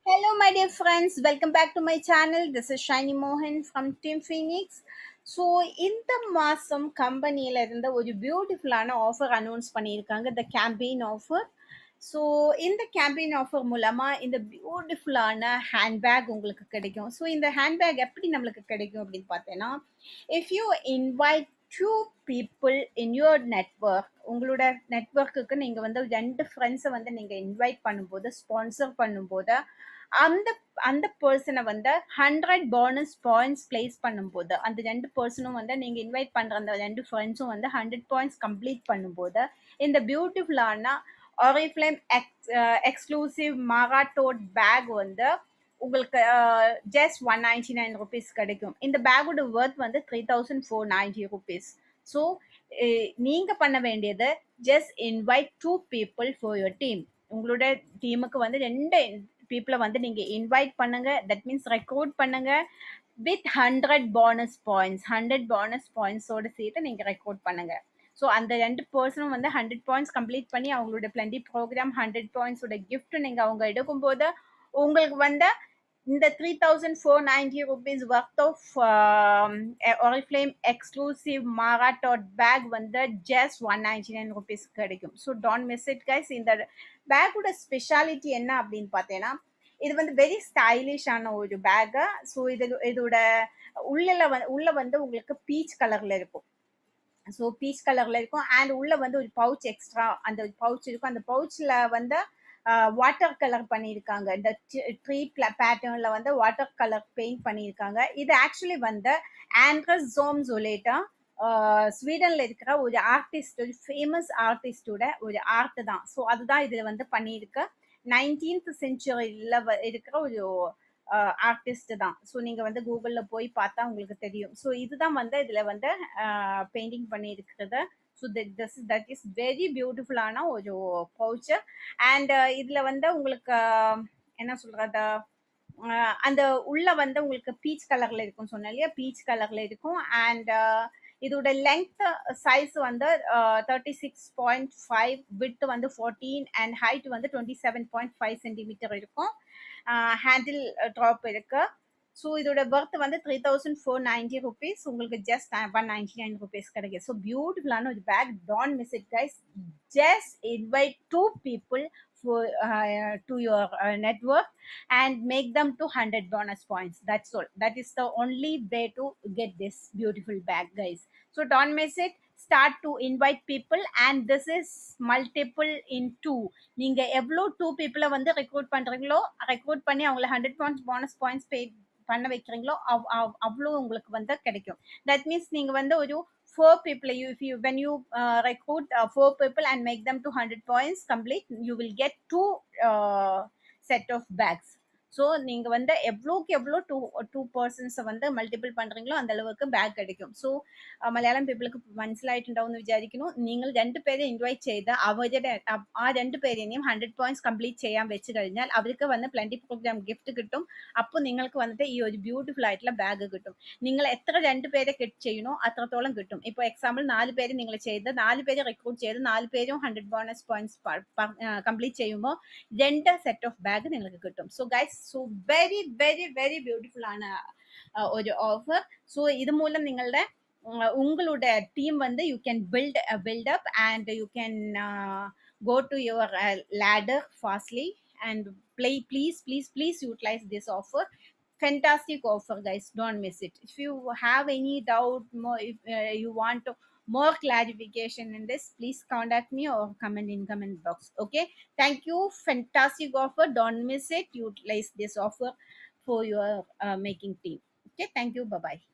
Hello, my dear friends. Welcome back to my channel. This is Shiny Mohan from Team Phoenix. So இந்த மாதம் கம்பெனியில் இருந்த ஒரு பியூட்டிஃபுல்லான ஆஃபர் அனௌன்ஸ் பண்ணியிருக்காங்க இந்த கேம்பெயின் ஆஃபர் ஸோ இந்த கேம்பெயின் ஆஃபர் மூலமாக இந்த பியூட்டிஃபுல்லான ஹேண்ட்பேக் உங்களுக்கு கிடைக்கும் ஸோ இந்த ஹேண்ட்பேக் எப்படி நம்மளுக்கு கிடைக்கும் அப்படின்னு பார்த்தேன்னா if you invite two people in your network உங்களோட நெட்ஒர்க்குக்கு நீங்கள் வந்து ரெண்டு ஃப்ரெண்ட்ஸை வந்து நீங்கள் இன்வைட் பண்ணும்போது ஸ்பான்சர் பண்ணும்போது அந்த அந்த பர்சனை வந்து ஹண்ட்ரட் போனஸ் பாயிண்ட்ஸ் பிளேஸ் பண்ணும்போது அந்த ரெண்டு பர்சனும் வந்து நீங்கள் இன்வைட் பண்ணுற அந்த ரெண்டு ஃப்ரெண்ட்ஸும் வந்து ஹண்ட்ரட் பாயிண்ட்ஸ் கம்ப்ளீட் பண்ணும்போது இந்த பியூட்டிஃபுல்லான ஆரிஃப்ளேம் எக்ஸ் எக்ஸ்க்ளூசிவ் மாராட்டோட் பேக் வந்து உங்களுக்கு just one ninety nine rupees கிடைக்கும் இந்த பேக்கோட ஒர்த் வந்து three thousand four ninety rupees so நீங்கள் பண்ண வேண்டியது just invite two people for your team உங்களோட டீமுக்கு வந்து ரெண்டு பீப்புளை வந்து நீங்கள் இன்வைட் பண்ணுங்க தட் மீன்ஸ் ரெக்கார்ட் பண்ணுங்க with hundred bonus points hundred bonus பாயிண்ட்ஸோட சேர்த்து நீங்கள் ரெக்கார்ட் பண்ணுங்க ஸோ அந்த ரெண்டு பர்சனும் வந்து ஹண்ட்ரட் பாயிண்ட்ஸ் கம்ப்ளீட் பண்ணி அவங்களோட பிளண்டி ப்ரோக்ராம் ஹண்ட்ரட் பாயிண்ட்ஸோட கிஃப்ட் நீங்கள் அவங்க எடுக்கும்போது உங்களுக்கு வந்து இந்த three thousand four ninety rupees worth of Oriflame exclusive மாராட்டாட் பேக் வந்து just one ninety nine rupees கிடைக்கும் so don't miss it guys இந்த பேக்கோட ஸ்பெஷாலிட்டி என்ன அப்படின்னு பார்த்தீங்கன்னா இது வந்து வெரி ஸ்டைலிஷான ஒரு பேக்கு ஸோ இது இதோட உள்ள வந்து உள்ள வந்து உங்களுக்கு பீச் கலர்ல இருக்கும் ஸோ பீச் கலர்ல இருக்கும் அண்ட் உள்ள வந்து ஒரு பவுச் எக்ஸ்ட்ரா அந்த பவுச் இருக்கும் அந்த பவுச்சில் வந்து வாட்டர் கலர் பண்ணியிருக்காங்க இந்த ட்ரீ பேட்டர்ன்ல வந்து வாட்டர் கலர் பெயிண்ட் பண்ணியிருக்காங்க இது ஆக்சுவலி வந்து ஆண்ட்ரஸ் ஜோம் ஜொலேட்டா ஸ்வீடன்ல இருக்கிற ஒரு ஆர்டிஸ்ட் ஒரு ஃபேமஸ் ஆர்டிஸ்டோட ஒரு ஆர்ட் தான் ஸோ அதுதான் இதில் வந்து பண்ணியிருக்கு நைன்டீன்த் செஞ்சுரியில் இருக்கிற ஒரு ஆர்டிஸ்ட் தான் ஸோ நீங்கள் வந்து கூகுளில் போய் பார்த்தா உங்களுக்கு தெரியும் ஸோ இதுதான் வந்து இதில் வந்து பெயிண்டிங் பண்ணியிருக்கிறது so this that is very பியூட்டிஃபுல்லான ஒரு பவுச்சர் அண்ட் இதில் வந்து உங்களுக்கு என்ன சொல்கிறது அந்த உள்ள வந்து உங்களுக்கு பீச் கலரில் இருக்கும் சொன்னேன் இல்லையா பீச் கலரில் இருக்கும் அண்ட் இதோட லென்த் சைஸ் வந்து thirty six point five with வந்து ஃபோர்டீன் அண்ட் ஹைட் வந்து twenty seven point five centimetre இருக்கும் ஹேண்டில் ட்ராப் இருக்கு ஸோ இதோட பர்த் வந்து three thousand four ninety rupees உங்களுக்கு just one ninety nine rupees கிடைக்கும் ஸோ பியூட்டிஃபுல்லான ஒரு bag don't miss it guys just invite two people for uh, to your uh, network and make them to 100 bonus points that's all that is the only way to get this beautiful bag guys so don't miss it start to invite people and this is multiple in two நீங்க எவ்வளோ two பீப்புளை வந்து recruit பண்றீங்களோ recruit பண்ணி அவங்கள hundred points bonus points pay பண்ண வைக்கிறீங்களோ அவ்வளோ உங்களுக்கு வந்து கிடைக்கும் தட் மீன்ஸ் நீங்க வந்து ஒரு four people you if you when you uh, recruit uh, four people and make them to 100 points complete you will get two uh, set of bags so நீங்கள் வந்து எவ்வளோக்கு எவ்வளோ டூ டூ பர்சன்ஸை வந்து multiple பண்ணுறீங்களோ அந்த அளவுக்கு பேக் கிடைக்கும் so Malayalam പീപ്പിൾക്ക് മനസ്സിലായിട്ടുണ്ടാവും എന്ന് വിചാരിക്കുന്നു നിങ്ങൾ രണ്ട് പേരെ ഇൻവൈറ്റ് ചെയ്ത് അവരുടെ ആ രണ്ട് പേരെയും ഹൺഡ്രഡ് പോയിന്റ്സ് കംപ്ലീറ്റ് ചെയ്യാൻ വെച്ച് കഴിഞ്ഞാൽ അവർക്ക് വന്ന് പ്ലന്റി പ്രോഗ്രാം ഗിഫ്റ്റ് കിട്ടും അപ്പോൾ നിങ്ങൾക്ക് വന്നിട്ട് ഈ ഒരു ബ്യൂട്ടിഫുൾ ആയിട്ടുള്ള ബാഗ് കിട്ടും നിങ്ങൾ എത്ര രണ്ട് പേരെ ചെയ്യണോ അത്രത്തോളം കിട്ടും ഇപ്പോൾ എക്സാമ്പിൾ നാല് പേര് നിങ്ങൾ ചെയ്ത് നാല് പേര് റിക്രൂട്ട് ചെയ്ത് നാല് പേരും ഹൺഡ്രഡ് ബോണസ് പോയിന്റ്സ് കംപ്ലീറ്റ് ചെയ്യുമ്പോൾ രണ്ട് സെറ്റ് ഓഫ് ബാഗ് നിങ്ങൾക്ക് കിട്ടും so guys so very very very beautiful ആണ് ഒരു ഓഫർ സോ ഇത് മൂലം നിങ്ങളുടെ உங்களோட டீம் வந்து you can build build up and you can go to your ladder fastly and play please please please utilise this offer fantastic offer guys don't miss it if you have any doubt more if uh, you want more clarification in this please contact me or comment in comment box okay thank you fantastic offer don't miss it utilize this offer for your uh, making team okay thank you bye bye